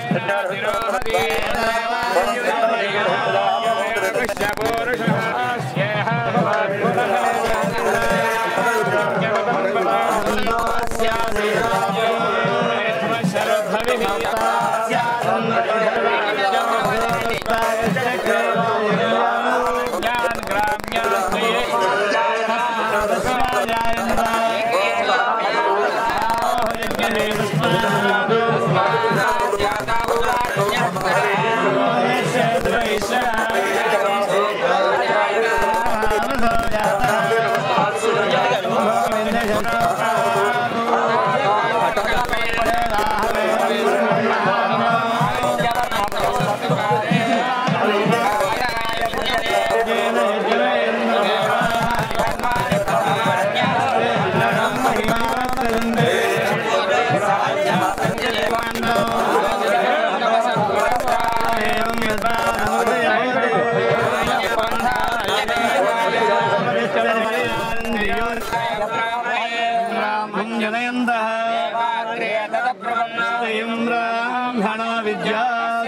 బ్రాహ్మణ విద్యా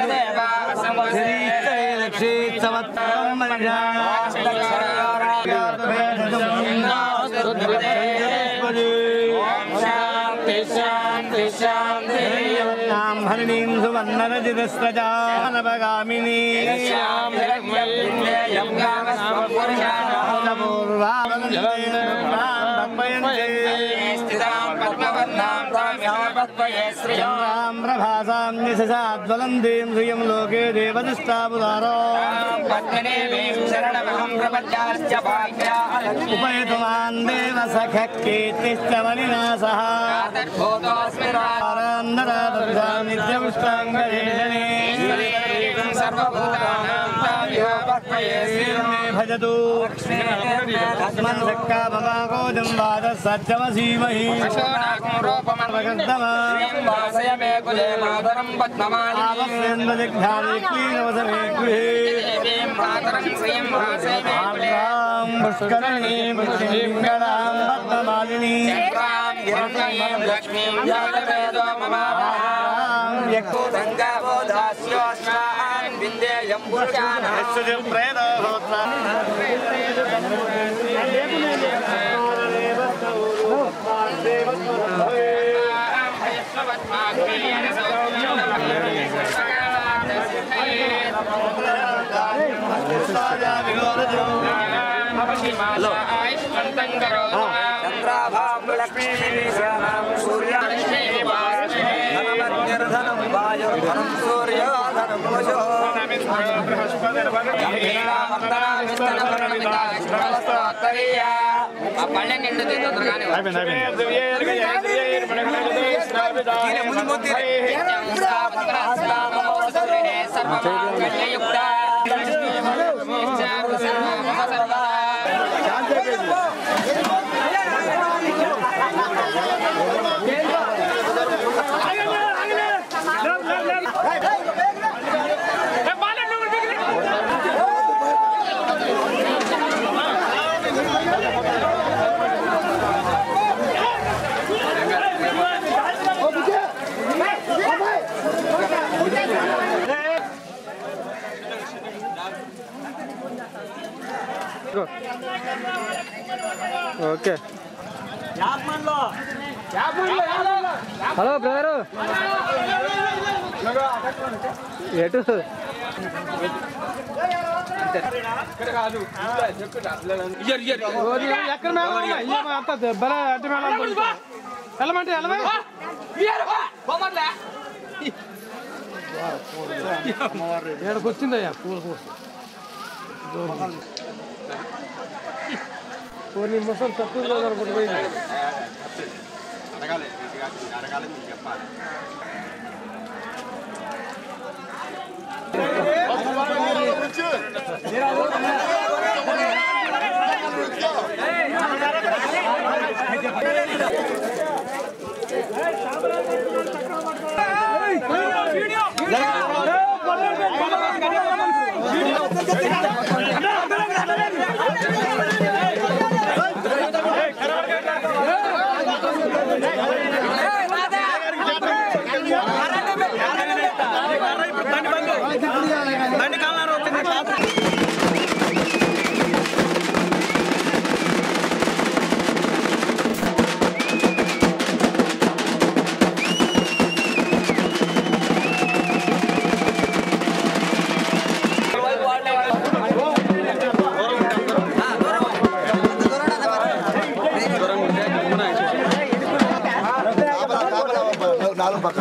హరిణీం సువర్ణరజితస్రజానవగామినీ శ్రీరామ్రభాసాం నిశాద్వలందీం శ్రియం లోకే దేవదృష్టాముదారో ఉపయతుమాన్ దేవ సఖ కీర్తిశ్చ మణినా సహ నిత్యపుష్టాంగేషణే భజతు తస్మన్ సక్కా మమాకోజం వాద సత్యమసీమహి ఆవస్యంద్రజిఘ్నాని క్లీనవసమే గృహే ఆర్ద్రాం పుష్కరిణీ పుష్టింగళాం పద్మమాలినీ పళ్ళె నిండుది తొందరగానే ఓకే హలో బ్రదరు ఎటు ఎక్కడ మేళం అంత దెబ్బల అట్టి మేళం వెళ్ళమంటే వెళ్ళమే ఏడకు వచ్చిందయ్యా పూల పూర్ణి మొత్తం తక్కువ అనుకుంటుపోయింది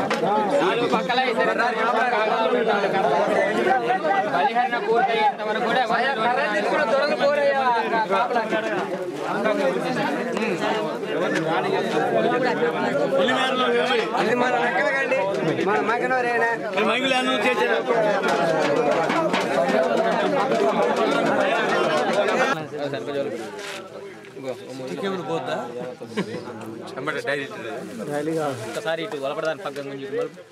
నాలుగు పక్కల ఇద్దరు బలిహరణ పూర్తయ్యేంత వరకు కూడా అది మన లెక్కలకండి మన మగనవరేనా ఒకసారి ఇటు వలపడదాని పక్కన కొంచెం ఇటు మలుపు.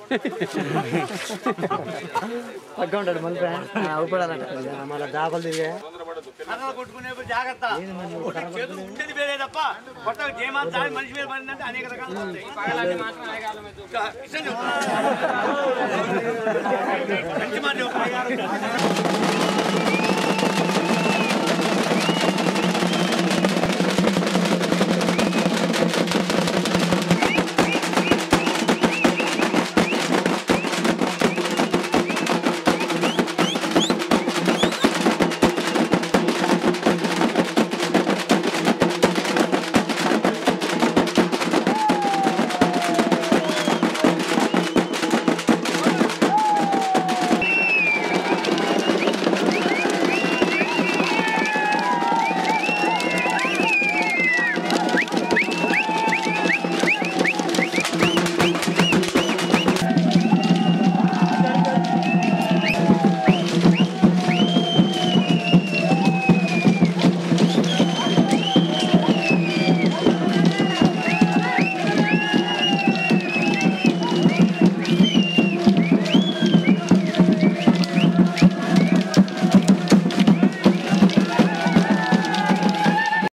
పక్క ఉంటాడు మళ్ళీ అవుపడాలంట మళ్ళీ దాపలు తిరిగా పగలన్నీ మాత్రం అడగాలి మీరు. మంచి మాట